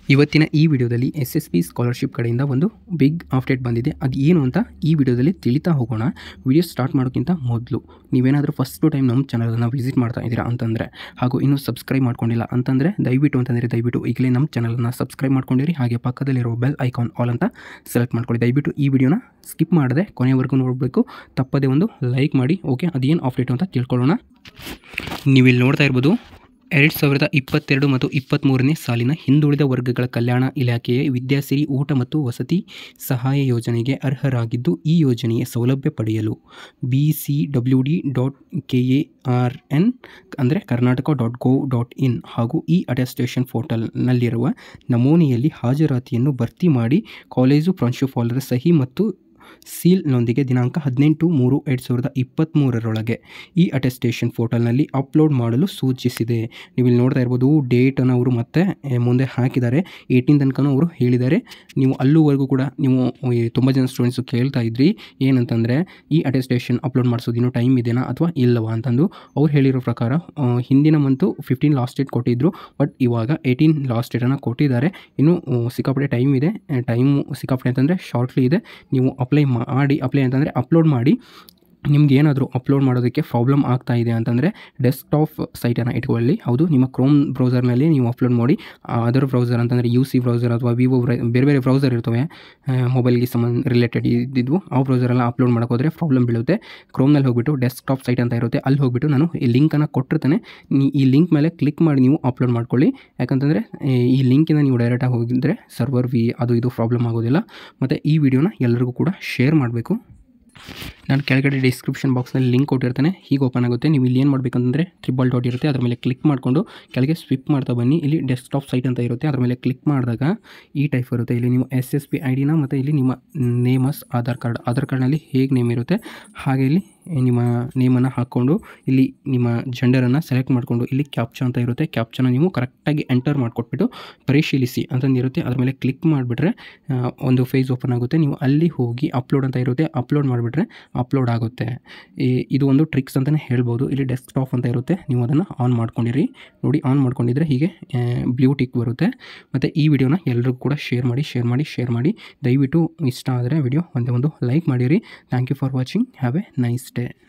ಇವತ್ತಿನ ಈ ವಿಡಿಯೋದಲ್ಲಿ ಎಸ್ ಎಸ್ ಪಿ ಸ್ಕಾಲರ್ಶಿಪ್ ಕಡೆಯಿಂದ ಒಂದು ಬಿಗ್ ಅಪ್ಡೇಟ್ ಬಂದಿದೆ ಅದು ಏನು ಅಂತ ಈ ವಿಡಿಯೋದಲ್ಲಿ ತಿಳಿತಾ ಹೋಗೋಣ ವಿಡಿಯೋ ಸ್ಟಾರ್ಟ್ ಮಾಡೋಕ್ಕಿಂತ ಮೊದಲು ನೀವೇನಾದರೂ ಫಸ್ಟ್ ಟೈಮ್ ನಮ್ಮ ಚಾನಲನ್ನು ವಿಸಿಟ್ ಮಾಡ್ತಾ ಇದ್ದೀರಾ ಅಂತಂದರೆ ಹಾಗೂ ಇನ್ನೂ ಸಬ್ಸ್ಕ್ರೈಬ್ ಮಾಡ್ಕೊಂಡಿಲ್ಲ ಅಂತಂದರೆ ದಯವಿಟ್ಟು ಅಂತಂದರೆ ದಯವಿಟ್ಟು ಈಗಲೇ ನಮ್ಮ ಚಾನಲನ್ನು ಸಬ್ಸ್ಕ್ರೈಬ್ ಮಾಡ್ಕೊಂಡಿರಿ ಹಾಗೆ ಪಕ್ಕದಲ್ಲಿರೋ ಬೆಲ್ ಐಕಾನ್ ಆಲ್ ಅಂತ ಸೆಲೆಕ್ಟ್ ಮಾಡ್ಕೊಳ್ಳಿ ದಯವಿಟ್ಟು ಈ ವಿಡಿಯೋನ ಸ್ಕಿಪ್ ಮಾಡದೆ ಕೊನೆಯವರೆಗೂ ನೋಡಬೇಕು ತಪ್ಪದೇ ಒಂದು ಲೈಕ್ ಮಾಡಿ ಓಕೆ ಅದೇನು ಅಪ್ಡೇಟು ಅಂತ ತಿಳ್ಕೊಳ್ಳೋಣ ನೀವಿಲ್ಲಿ ನೋಡ್ತಾ ಇರ್ಬೋದು ಎರಡು ಸಾವಿರದ ಇಪ್ಪತ್ತೆರಡು ಮತ್ತು ಇಪ್ಪತ್ತ್ಮೂರನೇ ಸಾಲಿನ ಹಿಂದುಳಿದ ವರ್ಗಗಳ ಕಲ್ಯಾಣ ಇಲಾಖೆಯ ವಿದ್ಯಾಸಿರಿ ಊಟ ಮತ್ತು ವಸತಿ ಸಹಾಯ ಯೋಜನೆಗೆ ಅರ್ಹರಾಗಿದ್ದು ಈ ಯೋಜನೆಯ ಸೌಲಭ್ಯ ಪಡೆಯಲು B C W D dot K A R N ಅಂದರೆ Karnataka dot go dot in ಹಾಗೂ ಈ ಅಟೆಸ್ಟೇಷನ್ ಪೋರ್ಟಲ್ನಲ್ಲಿರುವ ನಮೂನೆಯಲ್ಲಿ ಹಾಜರಾತಿಯನ್ನು ಭರ್ತಿ ಮಾಡಿ ಕಾಲೇಜು ಪ್ರಾಂಶುಪಾಲರ ಸಹಿ ಮತ್ತು ಸೀಲ್ನೊಂದಿಗೆ ದಿನಾಂಕ ಹದಿನೆಂಟು ಮೂರು ಎರಡು ಸಾವಿರದ ಇಪ್ಪತ್ತ್ಮೂರರೊಳಗೆ ಈ ಅಟೆಸ್ಟೇಷನ್ ಪೋರ್ಟಲ್ನಲ್ಲಿ ಅಪ್ಲೋಡ್ ಮಾಡಲು ಸೂಚಿಸಿದೆ ನೀವು ಇಲ್ಲಿ ನೋಡ್ತಾ ಇರ್ಬೋದು ಡೇಟನ್ನು ಅವರು ಮತ್ತೆ ಏ, ಮುಂದೆ ಹಾಕಿದ್ದಾರೆ ಏಯ್ಟೀನ್ ತನಕನೂ ಅವರು ಹೇಳಿದ್ದಾರೆ ನೀವು ಅಲ್ಲೂವರೆಗೂ ಕೂಡ ನೀವು ಈ ತುಂಬ ಜನ ಸ್ಟೂಡೆಂಟ್ಸು ಕೇಳ್ತಾ ಇದ್ರಿ ಏನಂತಂದರೆ ಈ ಅಟೆಸ್ಟೇಷನ್ ಅಪ್ಲೋಡ್ ಮಾಡಿಸೋದು ಇನ್ನೂ ಟೈಮ್ ಇದೆಯಾ ಅಥವಾ ಇಲ್ಲವಾ ಅಂತಂದು ಅವ್ರು ಹೇಳಿರೋ ಪ್ರಕಾರ ಆ, ಹಿಂದಿನ ಮಂತು ಫಿಫ್ಟೀನ್ ಲಾಸ್ಟ್ ಡೇಟ್ ಕೊಟ್ಟಿದ್ದರು ಬಟ್ ಇವಾಗ ಏಯ್ಟೀನ್ ಲಾಸ್ಟ್ ಡೇಟನ್ನು ಕೊಟ್ಟಿದ್ದಾರೆ ಇನ್ನು ಆ, ಸಿಕ್ಕಾಪಟ್ಟೆ ಟೈಮ್ ಇದೆ ಟೈಮು ಸಿಕ್ಕಾಪಟ್ಟೆ ಅಂತಂದರೆ ಶಾರ್ಟ್ಲಿ ಇದೆ ನೀವು ಅಪ್ಲೈ ಮಾಡಿ ಅಪ್ಲೈ ಅಂತಂದರೆ ಅಪ್ಲೋಡ್ ಮಾಡಿ ನಿಮ್ಗೆ ಏನಾದರೂ ಅಪ್ಲೋಡ್ ಮಾಡೋದಕ್ಕೆ ಪ್ರಾಬ್ಲಮ್ ಆಗ್ತಾ ಇದೆ ಅಂತಂದರೆ ಡೆಸ್ಕ್ಟಾಪ್ ಸೈಟನ್ನು ಇಟ್ಕೊಳ್ಳಿ ಹೌದು ನಿಮ್ಮ ಕ್ರೋಮ್ ಬ್ರೌಸರ್ನಲ್ಲಿ ನೀವು ಅಪ್ಲೋಡ್ ಮಾಡಿ ಅದರ್ ಬ್ರೌಸರ್ ಅಂತಂದರೆ ಯು ಸಿ ಬ್ರೌಸರ್ ಅಥವಾ ವಿವೋ ಬೇರೆ ಬೇರೆ ಬ್ರೌಸರ್ ಇರ್ತವೆ ಮೊಬೈಲ್ಗೆ ಸಂಬಂಧ ರಿಲೇಟೆಡ್ ಇದ್ದಿದ್ವು ಆ ಬ್ರೌಸರೆಲ್ಲ ಅಪ್ಲೋಡ್ ಮಾಡೋಕೆ ಹೋದರೆ ಪ್ರಾಬ್ಲಮ್ ಬೀಳುತ್ತೆ ಕ್ರೋಮ್ನಲ್ಲಿ ಹೋಗ್ಬಿಟ್ಟು ಡೆಸ್ಕ್ಟಾಪ್ ಸೈಟ್ ಅಂತ ಇರುತ್ತೆ ಅಲ್ಲಿ ಹೋಗ್ಬಿಟ್ಟು ನಾನು ಈ ಲಿಂಕನ್ನು ಕೊಟ್ಟಿರ್ತೇನೆ ನೀ ಈ ಲಿಂಕ್ ಮೇಲೆ ಕ್ಲಿಕ್ ಮಾಡಿ ನೀವು ಅಪ್ಲೋಡ್ ಮಾಡ್ಕೊಳ್ಳಿ ಯಾಕಂತಂದರೆ ಈ ಲಿಂಕಿಂದ ನೀವು ಡೈರೆಕ್ಟಾಗಿ ಹೋಗಿದ್ರೆ ಸರ್ವರ್ ವಿ ಅದು ಇದು ಪ್ರಾಬ್ಲಮ್ ಆಗೋದಿಲ್ಲ ಮತ್ತು ಈ ವಿಡಿಯೋನ ಎಲ್ಲರಿಗೂ ಕೂಡ ಶೇರ್ ಮಾಡಬೇಕು ನಾನು ಕೆಳಗಡೆ ಡಿಸ್ಕ್ರಿಪ್ಷನ್ ಬಾಕ್ಸ್ನಲ್ಲಿ ಲಿಂಕ್ ಕೊಟ್ಟಿರ್ತೇನೆ ಹೀಗೆ ಓಪನ್ ಆಗುತ್ತೆ ನೀವು ಇಲ್ಲಿ ಏನು ಮಾಡಬೇಕಂದ್ರೆ ತ್ರಿಬಲ್ ಡಾಟ್ ಇರುತ್ತೆ ಅದ್ರ ಮೇಲೆ ಕ್ಲಿಕ್ ಮಾಡಿಕೊಂಡು ಕೆಳಗೆ ಸ್ವಿಪ್ ಮಾಡ್ತಾ ಬನ್ನಿ ಇಲ್ಲಿ ಡೆಸ್ಕ್ಟಾಪ್ ಸೈಟ್ ಅಂತ ಇರುತ್ತೆ ಅದ್ರ ಮೇಲೆ ಕ್ಲಿಕ್ ಮಾಡಿದಾಗ ಈ ಟೈಪ್ ಇರುತ್ತೆ ಇಲ್ಲಿ ನೀವು ಎಸ್ ಎಸ್ ಪಿ ಐ ಡಿನ ಮತ್ತು ಇಲ್ಲಿ ನಿಮ್ಮ ನೇಮಸ್ ಆಧಾರ್ ಕಾರ್ಡ್ ಆಧಾರ್ ಕಾರ್ಡ್ನಲ್ಲಿ ಹೇಗೆ ನೇಮ್ ಇರುತ್ತೆ ಹಾಗೆ ಇಲ್ಲಿ ನಿಮ್ಮ ನೇಮನ್ನು ಹಾಕ್ಕೊಂಡು ಇಲ್ಲಿ ನಿಮ್ಮ ಜೆಂಡರನ್ನು ಸೆಲೆಕ್ಟ್ ಮಾಡಿಕೊಂಡು ಇಲ್ಲಿ ಕ್ಯಾಪ್ಚಾ ಅಂತ ಇರುತ್ತೆ ಕ್ಯಾಪ್ಚನ ನೀವು ಕರೆಕ್ಟಾಗಿ ಎಂಟರ್ ಮಾಡಿಕೊಟ್ಬಿಟ್ಟು ಪರಿಶೀಲಿಸಿ ಅಂತಂದಿರುತ್ತೆ ಅದ್ರ ಮೇಲೆ ಕ್ಲಿಕ್ ಮಾಡಿಬಿಟ್ರೆ ಒಂದು ಫೇಸ್ ಓಪನ್ ಆಗುತ್ತೆ ನೀವು ಅಲ್ಲಿ ಹೋಗಿ ಅಪ್ಲೋಡ್ ಅಂತ ಇರುತ್ತೆ ಅಪ್ಲೋಡ್ ಮಾಡಿಬಿಟ್ರೆ ಅಪ್ಲೋಡ್ ಆಗುತ್ತೆ ಈ- ಇದು ಒಂದು ಟ್ರಿಕ್ಸ್ ಅಂತಲೇ ಹೇಳ್ಬೋದು ಇಲ್ಲಿ ಡೆಸ್ಕ್ಟಾಪ್ ಅಂತ ಇರುತ್ತೆ ನೀವು ಅದನ್ನು ಆನ್ ಮಾಡ್ಕೊಂಡಿರಿ ನೋಡಿ ಆನ್ ಮಾಡ್ಕೊಂಡಿದ್ರೆ ಹೀಗೆ ಬ್ಲೂ ಟಿಕ್ ಬರುತ್ತೆ ಮತ್ತು ಈ ವಿಡಿಯೋನ ಎಲ್ರಿಗೂ ಕೂಡ ಶೇರ್ ಮಾಡಿ ಶೇರ್ ಮಾಡಿ ಶೇರ್ ಮಾಡಿ ದಯವಿಟ್ಟು ಇಷ್ಟ ಆದರೆ ವಿಡಿಯೋ ಒಂದೇ ಒಂದು ಲೈಕ್ ಮಾಡಿರಿ thank you for watching have a nice day